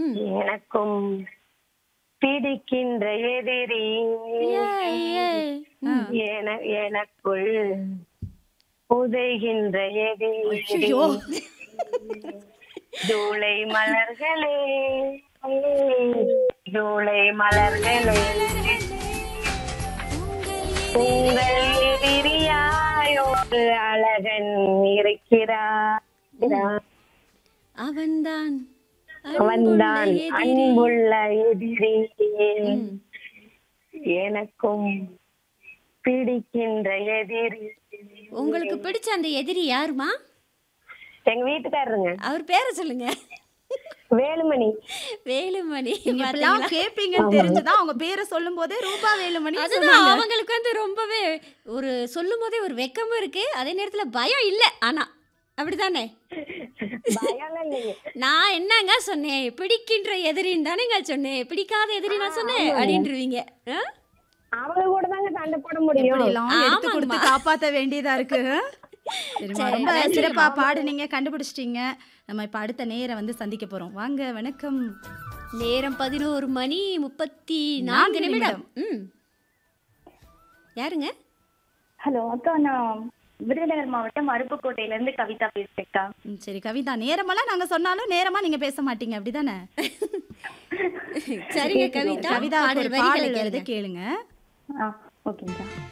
ம் எனக்கும் பிடிக்கின்ற எதிரி ஏய், ஏய். ம். என- எனக்குள் புதைகின்ற எதிரி ஐயோ ஜூலை மலர்களே ஜூலை மலர்களே உங்கள் எதிரியாய் ஒரு அழகன் இருக்கிறார் அவன்தான் அவன்தான் அன்புள்ள எதிரி. அன்புள்ள எதிரி ம். எனக்கும் பிடிக்கின்ற எதிரி உங்களுக்கு பிடிச்ச அந்த எதிரி யாருமா எங்க வீட்டுக்காரருங்க அவர் பேரை சொல்லுங்க வேலுமணி வேலுமணி நீங்க இப்பெல்லாம் கேப்பீங்கன்னு தெரிஞ்சுதான் அவங்க பேரை சொல்லும் போதே ரூபா வேலுமணி அதுதான் அவங்களுக்கு வந்து ரொம்பவே ஒரு சொல்லும் போதே ஒரு வெக்கமும் இருக்கு அதே நேரத்துல பயம் இல்ல ஆனா அப்படிதானே பயம் இல்லைங்க நான் என்னங்க சொன்னேன் பிடிக்கின்ற எதிரின்னு தானேங்க சொன்னேன் பிடிக்காத எதிரி நான் சொன்னேன் அப்படின்றவீங்க ஆ? அவங்க கூட தாங்க சண்டை போட முடியும் இப்படிலாம் எடுத்து ஆமாம்மா. கொடுத்து காப்பாத்த வேண்டியதா இருக்கு சரிம்மா, சரி, ரொம்ப நன்றிம்மா. சிறப்பா பாடுனீங்க கண்டுபிடிச்சிட்டீங்க நம்ம இப்ப அடுத்த நேரம் வந்து சந்திக்க போறோம் வாங்க வணக்கம் நேரம் பதினோரு மணி முப்பத்தி நான்கு நான்கு நிமிடம் ம் யாருங்க ஹலோ அக்கா நான் விருதுநகர் மாவட்டம் அருப்புக்கோட்டையில இருந்து கவிதா பேசுறேன்க்கா ம், சரி கவிதா நேரமெல்லாம் நாங்க சொன்னாலும் நேரமா நீங்க பேச மாட்டீங்க அப்படிதானே சரிங்க கவிதா கவிதா பாடல் ஒரு வரிகளை பாடல் வருது கேளுங்க கேளுங்க ஆ ஓகேங்கக்கா